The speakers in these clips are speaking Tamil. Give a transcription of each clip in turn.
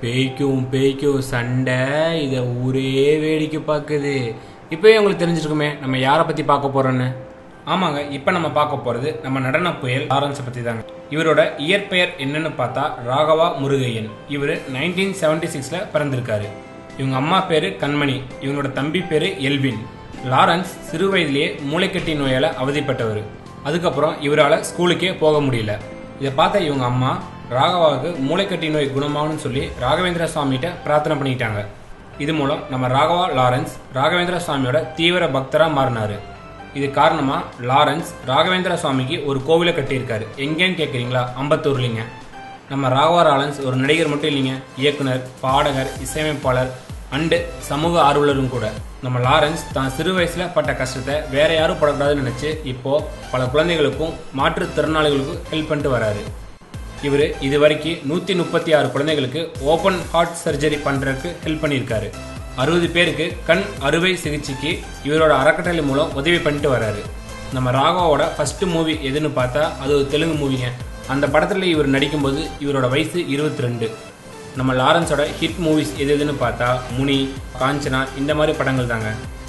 பேய்க்கும் பேய்க்கும் சண்டை இதை ஊரே வேடிக்கை பார்க்குது இப்போயே உங்களுக்கு தெரிஞ்சிருக்குமே நம்ம யாரை பற்றி பார்க்க போறோன்னு ஆமாங்க இப்போ நம்ம பார்க்க போகிறது நம்ம நடன புயல் லாரன்ஸை பற்றி தாங்க இவரோட இயற்பெயர் என்னன்னு பார்த்தா ராகவா முருகையன் இவர் நைன்டீன் செவன்டி சிக்ஸில் பிறந்திருக்காரு இவங்க அம்மா பேரு கண்மணி இவங்களோட தம்பி பேரு எல்வின் லாரன்ஸ் சிறு வயதிலேயே மூளைக்கட்டி நோயால அவதிப்பட்டவர் அதுக்கப்புறம் இவரால் ஸ்கூலுக்கே போக முடியல இதை பார்த்த இவங்க அம்மா ராகவாவுக்கு மூளைக்கட்டி நோய் குணமாகணும்னு சொல்லி ராகவேந்திர சுவாமிகிட்ட பிரார்த்தனை பண்ணிட்டாங்க இது மூலம் நம்ம ராகவா லாரன்ஸ் ராகவேந்திர சுவாமியோட தீவிர பக்தரா மாறினாரு இது காரணமா லாரன்ஸ் ராகவேந்திர சுவாமிக்கு ஒரு கோவிலை கட்டியிருக்காரு எங்கேன்னு கேட்குறீங்களா அம்பத்தூர்லிங்க நம்ம ராகவா லாரன்ஸ் ஒரு நடிகர் மட்டும் இல்லைங்க இயக்குனர் பாடகர் இசையமைப்பாளர் அண்டு சமூக ஆர்வலரும் கூட நம்ம லாரன்ஸ் தான் சிறு வயசுல பட்ட கஷ்டத்தை வேற யாரும் படக்கூடாதுன்னு நினைச்சு இப்போ பல குழந்தைகளுக்கும் மாற்றுத்திறனாளிகளுக்கும் ஹெல்ப் பண்ணிட்டு வராரு இவர் இது வரைக்கும் நூற்றி முப்பத்தி ஆறு குழந்தைகளுக்கு ஓப்பன் ஹார்ட் சர்ஜரி பண்ணுறதுக்கு ஹெல்ப் பண்ணியிருக்காரு அறுபது பேருக்கு கண் அறுவை சிகிச்சைக்கு இவரோட அறக்கட்டளை மூலம் உதவி பண்ணிட்டு வராரு நம்ம ராகவாவோட ஃபர்ஸ்ட் மூவி எதுன்னு பார்த்தா அது ஒரு தெலுங்கு மூவிங்க அந்த படத்தில் இவர் நடிக்கும்போது இவரோட வயசு இருபத்தி ரெண்டு நம்ம லாரன்ஸோட ஹிட் மூவிஸ் எது எதுன்னு பார்த்தா முனி காஞ்சனா இந்த மாதிரி படங்கள் தாங்க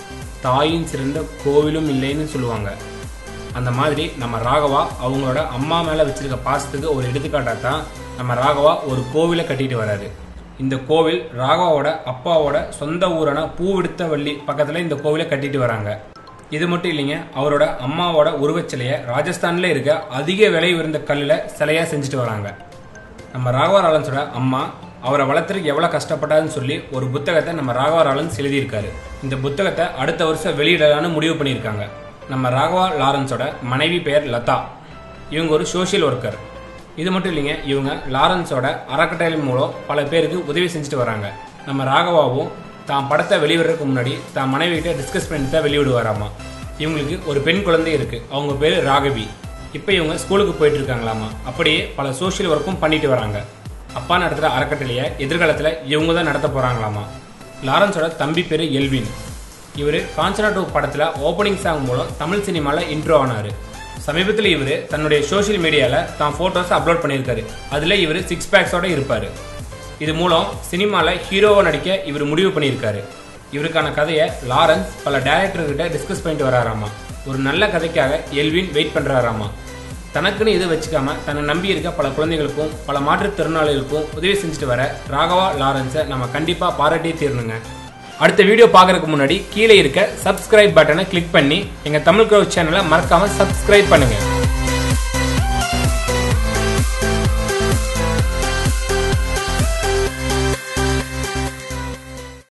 தாயின் சிறந்த கோவிலும் இல்லைன்னு சொல்லுவாங்க அந்த மாதிரி நம்ம ராகவா அவங்களோட அம்மா மேலே வச்சிருக்க பாசத்துக்கு ஒரு எடுத்துக்காட்டாக தான் நம்ம ராகவா ஒரு கோவிலை கட்டிட்டு வராரு இந்த கோவில் ராகவாவோட அப்பாவோட சொந்த ஊரான பூவிடுத்தவள்ளி பக்கத்தில் இந்த கோவிலை கட்டிட்டு வராங்க இது மட்டும் இல்லைங்க அவரோட அம்மாவோட உருவச்சிலையை ராஜஸ்தான்ல இருக்க அதிக விலை உயர்ந்த கல்லில் சிலையாக செஞ்சுட்டு வராங்க நம்ம ராகவா ராலன்ஸோட அம்மா அவரை வளர்த்துறதுக்கு எவ்வளோ கஷ்டப்பட்டாருன்னு சொல்லி ஒரு புத்தகத்தை நம்ம ராகவா ராலன்ஸ் எழுதியிருக்காரு இந்த புத்தகத்தை அடுத்த வருஷம் வெளியிடலான்னு முடிவு பண்ணியிருக்காங்க நம்ம ராகவா லாரன்ஸோட மனைவி பெயர் லதா இவங்க ஒரு சோஷியல் ஒர்க்கர் இது மட்டும் இல்லைங்க இவங்க லாரன்ஸோட அறக்கட்டளை மூலம் பல பேருக்கு உதவி செஞ்சுட்டு வராங்க நம்ம ராகவாவும் தான் படத்தை வெளியிடுறதுக்கு முன்னாடி தான் மனைவிகிட்ட டிஸ்கஸ் பண்ணி தான் வெளியிடுவாராமா இவங்களுக்கு ஒரு பெண் குழந்தை இருக்கு அவங்க பேர் ராகவி இப்போ இவங்க ஸ்கூலுக்கு போயிட்டு இருக்காங்களாமா அப்படியே பல சோஷியல் ஒர்க்கும் பண்ணிட்டு வராங்க அப்பா நடத்துகிற அறக்கட்டளையை எதிர்காலத்தில் இவங்க தான் நடத்த போகிறாங்களாமா லாரன்ஸோட தம்பி பேர் எல்வின் இவர் காஞ்சனா டூ படத்தில் ஓப்பனிங் சாங் மூலம் தமிழ் சினிமாவில் இன்ட்ரோ ஆனார் சமீபத்தில் இவர் தன்னுடைய சோஷியல் மீடியாவில் தான் ஃபோட்டோஸ் அப்லோட் பண்ணியிருக்காரு அதில் இவர் சிக்ஸ் பேக்ஸோட இருப்பார் இது மூலம் சினிமாவில் ஹீரோவை நடிக்க இவர் முடிவு பண்ணியிருக்காரு இவருக்கான கதையை லாரன்ஸ் பல டேரக்டர்கிட்ட டிஸ்கஸ் பண்ணிட்டு வராராமா ஒரு நல்ல கதைக்காக எல்வின் வெயிட் பண்ணுறாராமா தனக்குன்னு எதுவும் வச்சுக்காம தன்னை நம்பி இருக்க பல குழந்தைகளுக்கும் பல மாற்றுத்திறனாளிகளுக்கும் உதவி செஞ்சுட்டு வர ராகவா லாரன்ஸை நம்ம கண்டிப்பாக பாராட்டியே தீரணுங்க அடுத்த வீடியோ பார்க்கறதுக்கு முன்னாடி கீழே இருக்க சப்ஸ்கிரைப் பட்டனை கிளிக் பண்ணி எங்கள் தமிழ் க்ரௌட் சேனலை மறக்காமல் சப்ஸ்கிரைப் பண்ணுங்கள்